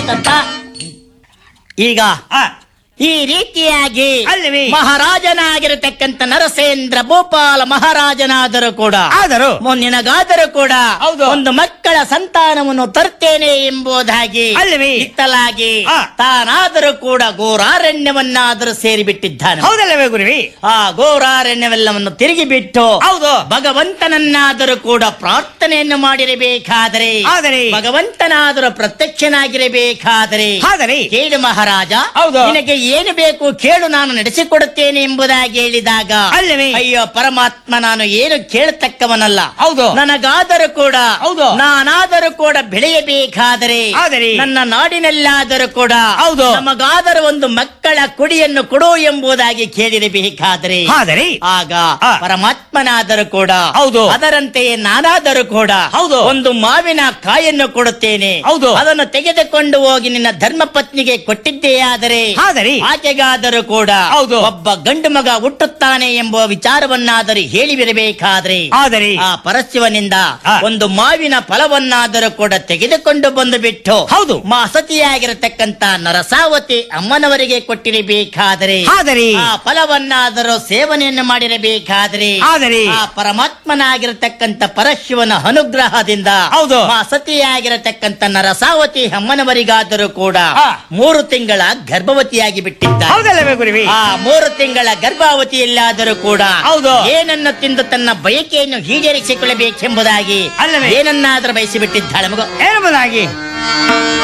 ಆಯ್ತಂತ ಈಗ ಆ, ಈ ರೀತಿಯಾಗಿ ಅಲ್ಲವೇ? ಮಹಾರಾಜನಾಗಿರತಕ್ಕಂತ ನರಸೇಂದ್ರ ಭೂಪಾಲ ಮಹಾರಾಜನಾದರೂ ಕೂಡ ಆದರೂ ಮುಂದಿನಗಾದರೂ ಕೂಡ ಹೌದು. ಒಂದು ಮಕ್ಕಳ ಸಂತಾನವನ್ನು ತರ್ತೇನೆ ಎಂಬುದಾಗಿ ಅಲ್ಲವೇ? ಇತ್ತಲಾಗಿ ಆ. ತಾನಾದರೂ ಕೂಡ ಘೋರಾರಣ್ಯವನ್ನಾದರೂ ಸೇರಿಬಿಟ್ಟಿದ್ದಾನೆ ಹೌದಲ್ಲವೇ ಗುರುವಿ ಆ ಘೋರಾರಣ್ಯವೆಲ್ಲವನ್ನು ತಿರುಗಿ ಬಿಟ್ಟು ಹೌದು ಭಗವಂತನನ್ನಾದರೂ ಕೂಡ ಪ್ರಾರ್ಥನೆಯನ್ನು ಮಾಡಿರಬೇಕಾದರೆ ಆದರೆ ಭಗವಂತನಾದರೂ ಪ್ರತ್ಯಕ್ಷನಾಗಿರಬೇಕಾದರೆ ಆದರೆ ಕೇಳು ಮಹಾರಾಜ ಹೌದು. ನಿನಗೆ ಏನು ಬೇಕು ಕೇಳು ನಾನು ನಡೆಸಿಕೊಡುತ್ತೇನೆ ಎಂಬುದಾಗಿ ಹೇಳಿದಾಗ ಅಲ್ಲವೇ? ಅಯ್ಯೋ ಪರಮಾತ್ಮ ನಾನು ಏನು ಕೇಳತಕ್ಕವನಲ್ಲ ಹೌದು. ನನಗಾದರೂ ಕೂಡ ಹೌದು. ನಾನಾದರೂ ಕೂಡ ಬೆಳೆಯಬೇಕಾದರೆ ಆದರೆ? ನನ್ನ ನಾಡಿನಲ್ಲಾದರೂ ಕೂಡ ಹೌದು. ನಮಗಾದರೂ ಒಂದು ಮಕ್ಕಳ ಕುಡಿಯನ್ನು ಕೊಡು ಎಂಬುದಾಗಿ ಕೇಳಿರಬೇಕಾದರೆ ಆದರೆ ಆಗ ಆ. ಪರಮಾತ್ಮನಾದರೂ ಕೂಡ ಹೌದು. ಅದರಂತೆಯೇ ನಾನಾದರೂ ಕೂಡ ಹೌದು. ಒಂದು ಮಾವಿನ ಕಾಯನ್ನು ಕೊಡುತ್ತೇನೆ ಹೌದು. ಅದನ್ನು ತೆಗೆದುಕೊಂಡು ಹೋಗಿ ನಿನ್ನ ಧರ್ಮ ಪತ್ನಿಗೆ ಕೊಟ್ಟಿದ್ದೆಯಾದರೆ ಆದರೆ ಆಕೆಗಾದರೂ ಕೂಡ ಹೌದು. ಒಬ್ಬ ಗಂಡು ಮಗ ಹುಟ್ಟುತ್ತಾನೆ ಎಂಬ ವಿಚಾರವನ್ನಾದರೂ ಹೇಳಿಬಿರಬೇಕಾದ್ರೆ ಆದರೆ ಆ ಪರಶಿವನಿಂದ ಆ. ಒಂದು ಮಾವಿನ ಫಲವನ್ನಾದರೂ ಕೂಡ ತೆಗೆದುಕೊಂಡು ಬಂದು ಬಿಟ್ಟು ಹೌದು. ಮಾ ಸತಿಯಾಗಿರತಕ್ಕಂತ ನರಸಾವತಿ ಅಮ್ಮನವರಿಗೆ ಕೊಟ್ಟಿರಬೇಕಾದರೆ ಆದರೆ ಆ ಫಲವನ್ನಾದರೂ ಸೇವನೆಯನ್ನು ಮಾಡಿರಬೇಕಾದ್ರೆ ಆದರೆ ಆ ಪರಮಾತ್ಮನಾಗಿರತಕ್ಕಂತ ಪರಶಿವನ ಅನುಗ್ರಹದಿಂದ ಹೌದು. ಮಾ ಸತಿಯಾಗಿರತಕ್ಕಂತ ನರಸಾವತಿ ಅಮ್ಮನವರಿಗಾದರೂ ಕೂಡ ಆ. ಮೂರು ತಿಂಗಳ ಗರ್ಭವತಿಯಾಗಿ ಬಿಟ್ಟಿದ್ದ ಹೌದಲ್ಲವೇ ಗುರುವಿ ಆ ಮೂರು ತಿಂಗಳ ಗರ್ಭಾವತಿಯಲ್ಲಾದರೂ ಕೂಡ ಹೌದು. ಏನನ್ನು ತಿಂದು ತನ್ನ ಬಯಕೆಯನ್ನು ಈಡೇರಿಸಿಕೊಳ್ಳಬೇಕೆಂಬುದಾಗಿ ಅಲ್ಲವೇ? ಏನನ್ನಾದರೂ ಬಯಸಿ ಬಿಟ್ಟಿದ್ದಾಳೆ ಮಗು ಎಂಬುದಾಗಿ